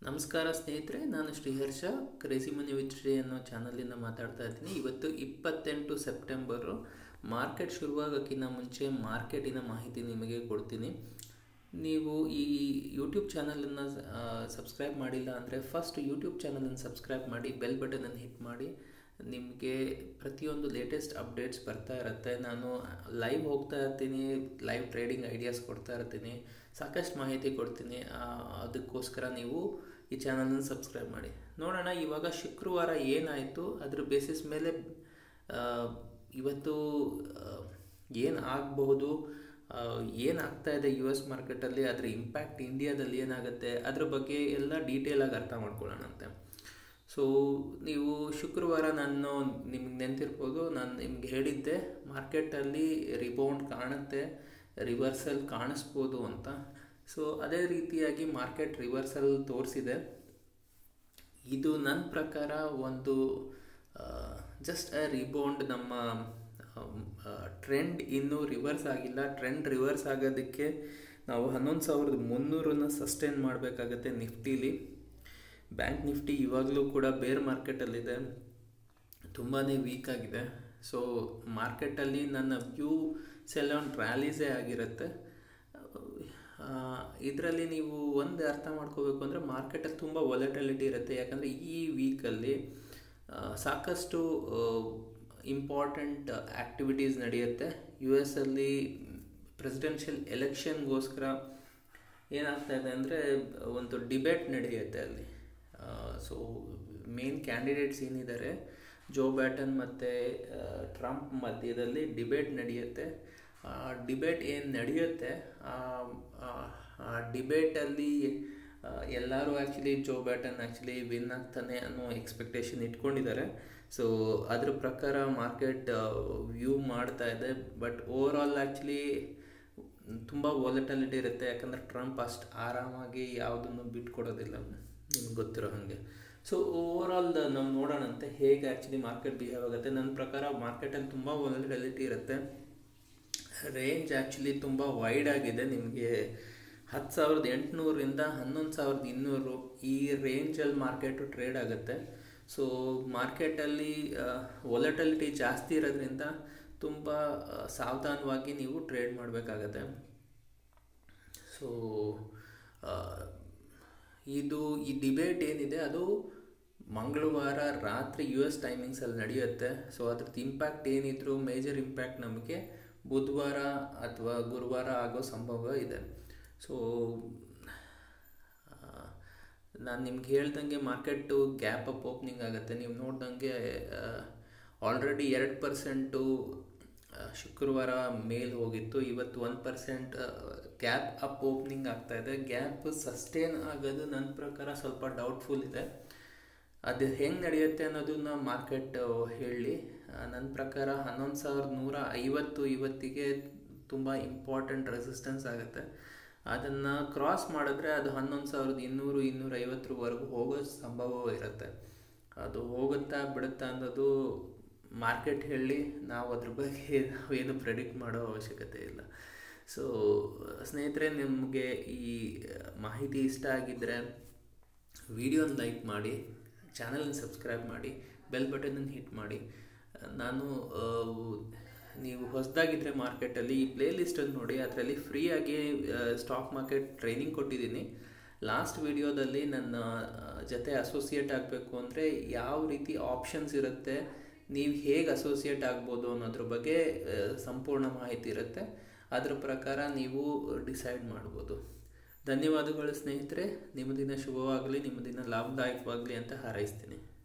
ನಮಸ್ಕಾರ ಸ್ನೇಹಿತರೆ ನಾನು Shriharsha crazy money with Shri ಅನ್ನೋ ಚಾನಲಿಂದ ಮಾತಾಡ್ತಾ ಇದ್ದೀನಿ ಇವತ್ತು ಇಪ್ಪತ್ತೆಂಟು ಸೆಪ್ಟೆಂಬರು ಮಾರ್ಕೆಟ್ ಶುರುವಾಗೋಕ್ಕಿಂತ ಮುಂಚೆ ಮಾರ್ಕೆಟಿನ ಮಾಹಿತಿ ನಿಮಗೆ ಕೊಡ್ತೀನಿ ನೀವು ಈ ಯೂಟ್ಯೂಬ್ ಚಾನಲನ್ನು ಸಬ್ಸ್ಕ್ರೈಬ್ ಮಾಡಿಲ್ಲ ಅಂದರೆ ಫಸ್ಟ್ ಯೂಟ್ಯೂಬ್ ಚಾನಲನ್ನು ಸಬ್ಸ್ಕ್ರೈಬ್ ಮಾಡಿ ಬೆಲ್ ಬಟನನ್ನು ಹಿಟ್ ಮಾಡಿ ನಿಮಗೆ ಪ್ರತಿಯೊಂದು ಲೇಟೆಸ್ಟ್ ಅಪ್ಡೇಟ್ಸ್ ಬರ್ತಾ ಇರುತ್ತೆ ನಾನು ಲೈವ್ ಹೋಗ್ತಾ ಇರ್ತೀನಿ ಲೈವ್ ಟ್ರೇಡಿಂಗ್ ಐಡಿಯಾಸ್ ಕೊಡ್ತಾ ಇರ್ತೀನಿ ಸಾಕಷ್ಟು ಮಾಹಿತಿ ಕೊಡ್ತೀನಿ ಅದಕ್ಕೋಸ್ಕರ ನೀವು ಈ ಚಾನಲನ್ನು ಸಬ್ಸ್ಕ್ರೈಬ್ ಮಾಡಿ ನೋಡೋಣ ಇವಾಗ ಶುಕ್ರವಾರ ಏನಾಯಿತು ಅದ್ರ ಬೇಸಿಸ್ ಮೇಲೆ ಇವತ್ತು ಏನು ಆಗಬಹುದು ಏನಾಗ್ತಾ ಇದೆ ಯು ಎಸ್ ಮಾರ್ಕೆಟಲ್ಲಿ ಅದರ ಇಂಪ್ಯಾಕ್ಟ್ ಇಂಡಿಯಾದಲ್ಲಿ ಏನಾಗುತ್ತೆ ಅದ್ರ ಬಗ್ಗೆ ಎಲ್ಲ ಡೀಟೇಲಾಗಿ ಅರ್ಥ ಮಾಡ್ಕೊಳ್ಳೋಣಂತೆ ಸೊ ನೀವು ಶುಕ್ರವಾರ ನಾನು ನಿಮ್ಗೆ ನೆನ್ತಿರ್ಬೋದು ನಾನು ನಿಮ್ಗೆ ಹೇಳಿದ್ದೆ ಮಾರ್ಕೆಟಲ್ಲಿ ರಿಬೌಂಡ್ ಕಾಣುತ್ತೆ ರಿವರ್ಸಲ್ ಕಾಣಿಸ್ಬೋದು ಅಂತ ಸೊ ಅದೇ ರೀತಿಯಾಗಿ ಮಾರ್ಕೆಟ್ ರಿವರ್ಸಲ್ ತೋರಿಸಿದೆ ಇದು ನನ್ನ ಪ್ರಕಾರ ಒಂದು ಜಸ್ಟ್ ಅ ರಿಬೌಂಡ್ ನಮ್ಮ ಟ್ರೆಂಡ್ ಇನ್ನೂ ರಿವರ್ಸ್ ಆಗಿಲ್ಲ ಟ್ರೆಂಡ್ ರಿವರ್ಸ್ ಆಗೋದಕ್ಕೆ ನಾವು ಹನ್ನೊಂದು ಸಾವಿರದ ಮುನ್ನೂರನ್ನ ಸಸ್ಟೈನ್ ಮಾಡಬೇಕಾಗತ್ತೆ ನಿಫ್ಟಿಲಿ ಬ್ಯಾಂಕ್ ನಿಫ್ಟಿ ಇವಾಗಲೂ ಕೂಡ ಬೇರ್ ಮಾರ್ಕೆಟಲ್ಲಿದೆ ತುಂಬಾ ವೀಕ್ ಆಗಿದೆ ಸೊ ಮಾರ್ಕೆಟಲ್ಲಿ ನನ್ನ ವ್ಯೂ ಸೆಲ್ ಆನ್ ರ್ಯಾಲೀಸೇ ಆಗಿರುತ್ತೆ ಇದರಲ್ಲಿ ನೀವು ಒಂದು ಅರ್ಥ ಮಾಡ್ಕೋಬೇಕು ಅಂದರೆ ಮಾರ್ಕೆಟಲ್ಲಿ ತುಂಬ ವಾಲಟಿಲಿಟಿ ಇರುತ್ತೆ ಯಾಕಂದರೆ ಈ ವೀಕಲ್ಲಿ ಸಾಕಷ್ಟು ಇಂಪಾರ್ಟೆಂಟ್ ಆ್ಯಕ್ಟಿವಿಟೀಸ್ ನಡೆಯುತ್ತೆ ಯು ಎಸ್ ಅಲ್ಲಿ ಪ್ರೆಸಿಡೆನ್ಷಿಯಲ್ ಎಲೆಕ್ಷನ್ಗೋಸ್ಕರ ಏನಾಗ್ತಾ ಇದೆ ಅಂದರೆ ಒಂದು ಡಿಬೇಟ್ ನಡೆಯುತ್ತೆ ಅಲ್ಲಿ ಸೊ ಮೇನ್ ಕ್ಯಾಂಡಿಡೇಟ್ಸ್ ಏನಿದ್ದಾರೆ ಜೋ ಬ್ಯಾಟನ್ ಮತ್ತು ಟ್ರಂಪ್ ಮಧ್ಯದಲ್ಲಿ ಡಿಬೇಟ್ ನಡೆಯುತ್ತೆ ಡಿಬೇಟ್ ಏನು ನಡೆಯುತ್ತೆ ಆ ಡಿಬೇಟಲ್ಲಿ ಎಲ್ಲರೂ actually Joe Biden actually win ಆಗ್ತಾನೆ ಅನ್ನೋ ಎಕ್ಸ್ಪೆಕ್ಟೇಷನ್ ಇಟ್ಕೊಂಡಿದ್ದಾರೆ ಸೊ ಅದ್ರ ಪ್ರಕಾರ ಮಾರ್ಕೆಟ್ ವ್ಯೂ ಮಾಡ್ತಾ ಇದೆ ಬಟ್ ಓವರ್ ಆಲ್ ಆ್ಯಕ್ಚುಲಿ ತುಂಬ ವಾಲಟಾಲಿಟಿ ಇರುತ್ತೆ ಯಾಕಂದರೆ ಟ್ರಂಪ್ ಅಷ್ಟು ಆರಾಮಾಗಿ ಯಾವುದನ್ನು ಬಿಟ್ಕೊಡೋದಿಲ್ಲ ನಿಮ್ಗೆ ಗೊತ್ತಿರೋ ಹಾಗೆ ಸೊ ಓವರ್ ಆಲ್ ನಾವು ನೋಡೋಣಂತೆ ಹೇಗೆ ಆ್ಯಕ್ಚುಲಿ ಮಾರ್ಕೆಟ್ ಬಿಹೇವ್ ಆಗುತ್ತೆ ನನ್ನ ಪ್ರಕಾರ ಮಾರ್ಕೆಟಲ್ಲಿ ತುಂಬ ವಾಲಟಿಲಿಟಿ ಇರುತ್ತೆ ರೇಂಜ್ ಆ್ಯಕ್ಚುಲಿ ತುಂಬ ವೈಡ್ ಆಗಿದೆ ನಿಮಗೆ ಹತ್ತು ಸಾವಿರದ ಎಂಟುನೂರಿಂದ ಹನ್ನೊಂದು ಸಾವಿರದ ಇನ್ನೂರು ಈ ರೇಂಜಲ್ಲಿ ಮಾರ್ಕೆಟು ಟ್ರೇಡ್ ಆಗುತ್ತೆ ಸೊ ಮಾರ್ಕೆಟಲ್ಲಿ ವಾಲಟಿಲಿಟಿ ಜಾಸ್ತಿ ಇರೋದ್ರಿಂದ ತುಂಬ ಸಾವಧಾನವಾಗಿ ನೀವು ಟ್ರೇಡ್ ಮಾಡಬೇಕಾಗತ್ತೆ ಸೊ ಇದು ಈ ಡಿಬೇಟ್ ಏನಿದೆ ಅದು ಮಂಗಳವಾರ ರಾತ್ರಿ ಯು ಎಸ್ ಟೈಮಿಂಗ್ಸಲ್ಲಿ ನಡೆಯುತ್ತೆ ಸೊ ಅದ್ರದ್ದು ಇಂಪ್ಯಾಕ್ಟ್ ಏನಿದ್ರು ಮೇಜರ್ ಇಂಪ್ಯಾಕ್ಟ್ ನಮಗೆ ಬುಧವಾರ ಅಥವಾ ಗುರುವಾರ ಆಗೋ ಸಂಭವ ಇದೆ ಸೊ ನಾನು ನಿಮ್ಗೆ ಹೇಳ್ದಂಗೆ ಮಾರ್ಕೆಟು ಗ್ಯಾಪ್ ಅಪ್ ಓಪನಿಂಗ್ ಆಗುತ್ತೆ ನೀವು ನೋಡ್ದಂಗೆ ಆಲ್ರೆಡಿ ಎರಡು ಪರ್ಸೆಂಟು ಶುಕ್ರವಾರ ಮೇಲ್ ಹೋಗಿತ್ತು ಇವತ್ತು one percent gap up opening ಆಗ್ತಾ ಇದೆ ಗ್ಯಾಪ್ ಸಸ್ಟೇನ್ ಆಗೋದು ನನ್ನ ಪ್ರಕಾರ ಸ್ವಲ್ಪ ಡೌಟ್ಫುಲ್ ಇದೆ ಅದು ಹೆಂಗೆ ನಡೆಯುತ್ತೆ ಅನ್ನೋದನ್ನ ಮಾರ್ಕೆಟ್ ಹೇಳಿ ನನ್ನ ಪ್ರಕಾರ ಹನ್ನೊಂದು ಸಾವಿರದ ನೂರ ಐವತ್ತು ಇವತ್ತಿಗೆ ತುಂಬ ಇಂಪಾರ್ಟೆಂಟ್ ರೆಸಿಸ್ಟೆನ್ಸ್ ಆಗುತ್ತೆ ಅದನ್ನು ಕ್ರಾಸ್ ಮಾಡಿದ್ರೆ ಅದು ಹನ್ನೊಂದು ಸಾವಿರದ ಇನ್ನೂರು ಇನ್ನೂರೈವತ್ತರವರೆಗೂ ಹೋಗೋ ಸಂಭವ ಇರುತ್ತೆ ಅದು ಹೋಗುತ್ತಾ ಬಿಡುತ್ತಾ ಅನ್ನೋದು ಮಾರ್ಕೆಟ್ ಹೇಳಿ ನಾವು ಅದ್ರ ಬಗ್ಗೆ ನಾವೇನು ಪ್ರೆಡಿಕ್ಟ್ ಮಾಡೋ ಅವಶ್ಯಕತೆ ಇಲ್ಲ ಸೊ ಸ್ನೇಹಿತರೆ ನಿಮಗೆ ಈ ಮಾಹಿತಿ ಇಷ್ಟ ಆಗಿದ್ದರೆ ವಿಡಿಯೋನ ಲೈಕ್ ಮಾಡಿ ಚಾನಲ್ನ ಸಬ್ಸ್ಕ್ರೈಬ್ ಮಾಡಿ ಬೆಲ್ ಬಟನನ್ನು ಹಿಟ್ ಮಾಡಿ ನಾನು ನೀವು ಹೊಸದಾಗಿದ್ದರೆ ಮಾರ್ಕೆಟಲ್ಲಿ ಈ ಪ್ಲೇ ಲಿಸ್ಟನ್ನು ನೋಡಿ ಅದರಲ್ಲಿ ಫ್ರೀಯಾಗಿ ಸ್ಟಾಕ್ ಮಾರ್ಕೆಟ್ ಟ್ರೈನಿಂಗ್ ಕೊಟ್ಟಿದ್ದೀನಿ ಲಾಸ್ಟ್ ವಿಡಿಯೋದಲ್ಲಿ ನನ್ನ ಜೊತೆ ಅಸೋಸಿಯೇಟ್ ಆಗಬೇಕು ಅಂದರೆ ಯಾವ ರೀತಿ ಆಪ್ಷನ್ಸ್ ಇರುತ್ತೆ ನೀವು ಹೇಗೆ ಅಸೋಸಿಯೇಟ್ ಆಗ್ಬೋದು ಅನ್ನೋದ್ರ ಬಗ್ಗೆ ಸಂಪೂರ್ಣ ಮಾಹಿತಿ ಇರುತ್ತೆ ಅದರ ಪ್ರಕಾರ ನೀವು ಡಿಸೈಡ್ ಮಾಡ್ಬೋದು ಧನ್ಯವಾದಗಳು ಸ್ನೇಹಿತರೆ ನಿಮ್ಮ ದಿನ ಶುಭವಾಗಲಿ ನಿಮ್ಮ ದಿನ ಲಾಭದಾಯಕವಾಗಲಿ ಅಂತ ಹಾರೈಸ್ತೀನಿ